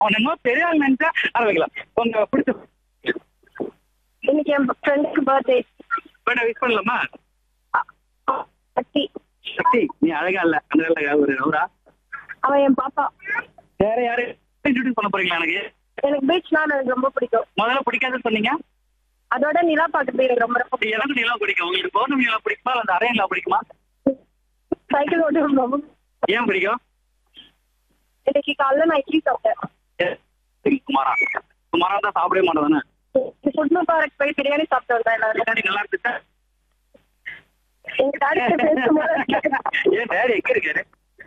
அவன் என்ன பெரிய ஆள் நினைச்சா ஆரம்பிக்கலாம் உங்க பிடிச்ச இன்னைக்கு என் ஃப்ரெண்டுக்கு பர்த்டே வேணா விஷ் பண்ணலாமா சக்தி சக்தி நீ அழகா இல்ல அந்த வேலை ஒரு அவரா அவன் என் பாப்பா வேற யாரு இன்ட்ரடியூஸ் பண்ண போறீங்களா எனக்கு எனக்கு பீச்னா எனக்கு ரொம்ப பிடிக்கும் முதல்ல பிடிக்காதுன்னு சொன்னீங்க அதோட நிலா பார்க்கறது எனக்கு ரொம்ப ரொம்ப அப்படி எனக்கு நிலா பிடிக்கும் உங்களுக்கு பௌர்ணமி நிலா பிடிக்குமா இல்ல அந்த அரையன் நிலா பிடிக்குமா சைக்கிள் ஓட்ட ரொம்ப ஏன் பிடிக்கும் இன்னைக்கு காலைல நான் இட்லி சாப்பிட்டேன் ஏ, குமாரா குமாரா தான் சாப்பிடவே மாட்டேதானே ஃபுட் பார்க் போய் பிரியாணி சாப்பிட்டு வந்தேன் எல்லாரும் பிரியாணி நல்லா இருந்துச்சா எங்க டாடி பேசும்போது ஏன் டேடி எங்க இருக்காரு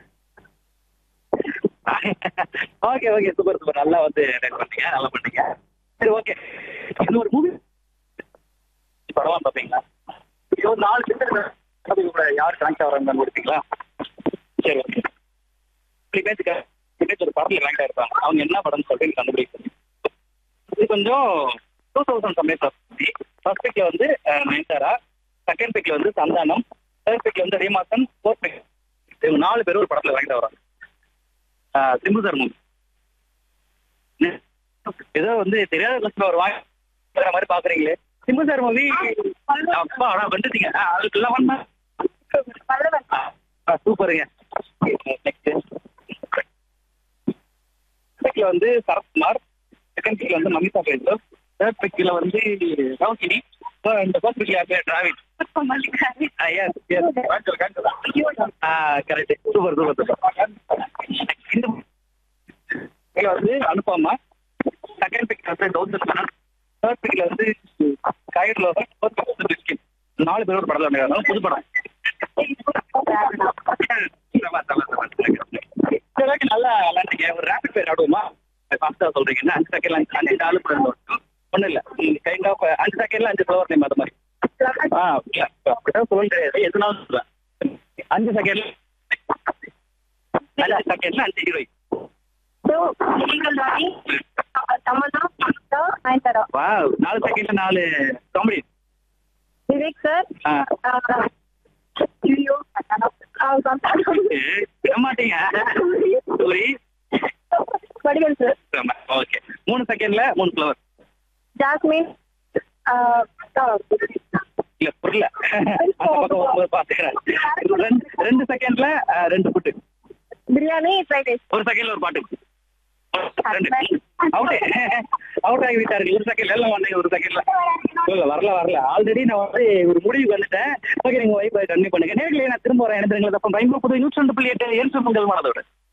ஓகே ஓகே சூப்பர் சூப்பர் நல்லா வந்து ரெடி பண்ணீங்க நல்லா பண்ணீங்க சரி ஓகே இது ஒரு மூவி படம் பார்ப்பீங்களா இது ஒரு நாலு பேர் கூட யார் கனெக்ட் ஆகிறாங்கன்னு கொடுப்பீங்களா சரி ஓகே இப்படி பேசுக்க பேச்சு ஒரு படத்துல கனெக்ட் ஆயிருப்பாங்க அவங்க என்ன படம்னு சொல்லிட்டு கண்டுபிடிக்க இது கொஞ்சம் டூ தௌசண்ட் சமயம் ஃபர்ஸ்ட் பிக்ல வந்து அஹ், நயன்தாரா செகண்ட் பிக்ல வந்து சந்தானம் தேர்ட் பிக்ல வந்து ரீமாசன் ஃபோர்த் பிக் இவங்க நாலு பேரும் ஒரு படத்துல கனெக்ட் ஆகிறாங்க சிம்பு சார் மூவி ஏதோ வந்து தெரியாத கிளாஸ்ல ஒரு வாங்க மாதிரி பாக்குறீங்களே சிம்பு சார் மூவி அப்பா ஆனா வந்துட்டீங்க ஆ, அதுக்கு எல்லாம் வந்தா பல்லவன் சூப்பருங்க நெக்ஸ்ட் பிக்ல வந்து சரத்குமார் செகண்ட் பிக்ல வந்து மமிதா பேசர் தேர்ட் பிக்ல வந்து ரவுசினி இந்த ஃபர்ஸ்ட் பிக்ல யாரு Dravid correct super super super இந்த பிக்ல வந்து அனுப்பாமா செகண்ட் பிக்ல வந்து கௌதம் மேனன் தேர்ட் பிக்ல வந்து காயர் லோகன் ஃபோர்த் பிக்ல வந்து பிஸ்கின் நாலு பேரோட படத்துல வந்திருக்காங்க புது படம் இதெல்லாம் நல்லா விளாண்டுங்க ஒரு ரேபிட் ஃபயர் ஆடுவோமா ஃபாஸ்டா சொல்றீங்கன்னா அஞ்சு செகண்ட்ல அஞ்சு அஞ்சு நாலு படம் ஒன்றும் இல்லை கைண்ட் ஆஃப் அஞ்சு செகண்ட்ல அஞ்சு ஃப்ளவர் நேம் அது மாதிரி ஆ இல்ல, அப்படிதான் சொல்ல தெரியாது எதுனாலும் சொல்லுவேன் அஞ்சு செகண்ட்ல அஞ்சு செகண்ட்ல அஞ்சு ஹீரோயின் So, நீங்கள் ராணி தமன்னா சுனிதா, நயன்தாரா வா நாலு செகண்ட்ல நாலு காமெடி விவேக் சார் ஆ. ஐயோ மாட்டீங்க சூரி வடிவல் சார் ஓகே மூணு செகண்ட்ல மூணு ஃப்ளவர் ஜாஸ்மின் இல்ல புரியல அந்த பக்கம் வரும்போது பாத்துக்கிறேன் ரெண்டு ரெண்டு செகண்ட்ல ரெண்டு புட்டு பிரியாணி ஃப்ரைட் ரைஸ் ஒரு செகண்ட்ல ஒரு பாட்டு ரெண்டு அவுட் அவுட் ஆகி விட்டாரு ஒரு செகண்ட்ல எல்லாம் வந்தீங்க ஒரு செகண்ட்ல இல்ல வரல வரல ஆல்ரெடி நான் வந்து ஒரு முடிவுக்கு வந்துட்டேன் ஓகே நீங்க வைஃப் கன்டினியூ பண்ணுங்க நேரில் நான் திரும்ப வரேன் எனக்கு தப்ப பயன்படுத்த புது நூற்றி ரெண்டு புள்ளி எட்டு ஏழு மங்களமானதோட